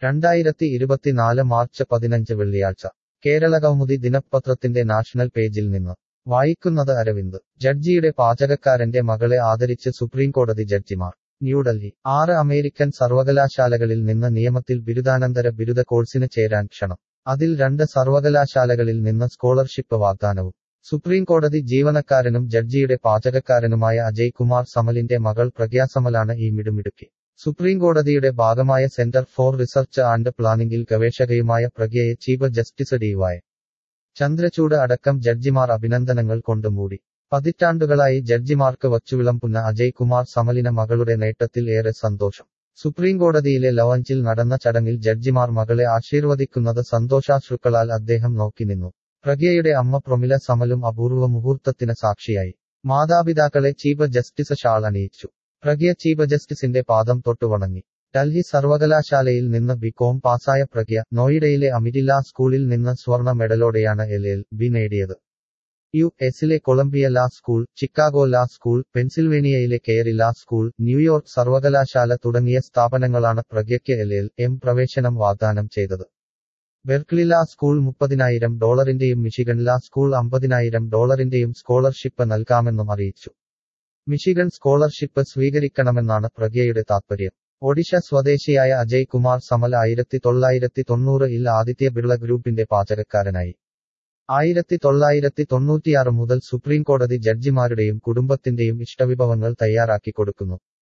രണ്ടായിരത്തി ഇരുപത്തിനാല് മാർച്ച് പതിനഞ്ച് വെള്ളിയാഴ്ച കേരള കൗമുദി ദിനപത്രത്തിന്റെ നാഷണൽ പേജിൽ നിന്ന് വായിക്കുന്നത് അരവിന്ദ് ജഡ്ജിയുടെ പാചകക്കാരന്റെ മകളെ ആദരിച്ച് സുപ്രീംകോടതി ജഡ്ജിമാർ ന്യൂഡൽഹി ആറ് അമേരിക്കൻ സർവകലാശാലകളിൽ നിന്ന് നിയമത്തിൽ ബിരുദാനന്തര ബിരുദ കോഴ്സിന് ചേരാൻ ക്ഷണം അതിൽ രണ്ട് സർവകലാശാലകളിൽ നിന്ന് സ്കോളർഷിപ്പ് വാഗ്ദാനവും സുപ്രീംകോടതി ജീവനക്കാരനും ജഡ്ജിയുടെ പാചകക്കാരനുമായ അജയ് കുമാർ സമലിന്റെ മകൾ പ്രഗ്യാസമലാണ് ഈ മിടുമിടുക്കി സുപ്രീംകോടതിയുടെ ഭാഗമായ സെന്റർ ഫോർ റിസർച്ച് ആൻഡ് പ്ലാനിംഗിൽ ഗവേഷകയുമായ പ്രഗ്യയെ chief justice D Y Chandrachud അടക്കം ജഡ്ജിമാർ അഭിനന്ദനങ്ങൾ കൊണ്ട് മൂടി പതിറ്റാണ്ടുകളായി ജഡ്ജിമാർക്ക് വച്ചുവിളമ്പുന്ന അജയ് കുമാർ സമലിന മകളുടെ നേട്ടത്തിൽ ഏറെ സന്തോഷം സുപ്രീംകോടതിയിലെ ലവഞ്ചിൽ നടന്ന ചടങ്ങിൽ ജഡ്ജിമാർ മകളെ ആശീർവദിക്കുന്നത് സന്തോഷാശ്രുക്കളാൽ അദ്ദേഹം നോക്കിനിന്നു പ്രഗ്യയുടെ അമ്മ പ്രൊമില സമലും അപൂർവ മുഹൂർത്തത്തിന് സാക്ഷിയായി മാതാപിതാക്കളെ ചീഫ് ജസ്റ്റിസ് ഷാൾ അണിയിച്ചു പ്രഗ്യ ചീഫ് ജസ്റ്റിസിന്റെ പാദം തൊട്ടുവണങ്ങി ഡൽഹി സർവകലാശാലയിൽ നിന്ന് ബി കോം പാസായ പ്രഗ്യ നോയിഡയിലെ അമിരില്ല സ്കൂളിൽ നിന്ന് സ്വർണ മെഡലോടെയാണ് എൽ എൽ ബി നേടിയത് യു എസിലെ Columbia law school Chicago law school പെൻസിൽവേനിയയിലെ കെയറി ലാ സ്കൂൾ ന്യൂയോർക്ക് സർവകലാശാല തുടങ്ങിയ സ്ഥാപനങ്ങളാണ് പ്രഗ്യയ്ക്ക് എൽ എൽ എം പ്രവേശനം വാഗ്ദാനം ചെയ്തത് ബെർക്ലി ലാ സ്കൂൾ മുപ്പതിനായിരം ഡോളറിന്റെയും മിഷിഗൺ ലാ സ്കൂൾ അമ്പതിനായിരം ഡോളറിന്റെയും സ്കോളർഷിപ്പ് നൽകാമെന്നും അറിയിച്ചു മിഷിഗൺ സ്കോളർഷിപ്പ് സ്വീകരിക്കണമെന്നാണ് പ്രഗ്യയുടെ താത്പര്യം ഒഡീഷ സ്വദേശിയായ അജയ് കുമാർ സമൽ ആയിരത്തി തൊള്ളായിരത്തി തൊണ്ണൂറ് ഇൽ ആദിത്യ ബിർള ഗ്രൂപ്പിന്റെ പാചകക്കാരനായി ആയിരത്തി തൊള്ളായിരത്തി തൊണ്ണൂറ്റിയാറ് മുതൽ സുപ്രീംകോടതി ജഡ്ജിമാരുടെയും കുടുംബത്തിന്റെയും ഇഷ്ടവിഭവങ്ങൾ തയ്യാറാക്കി കൊടുക്കുന്നു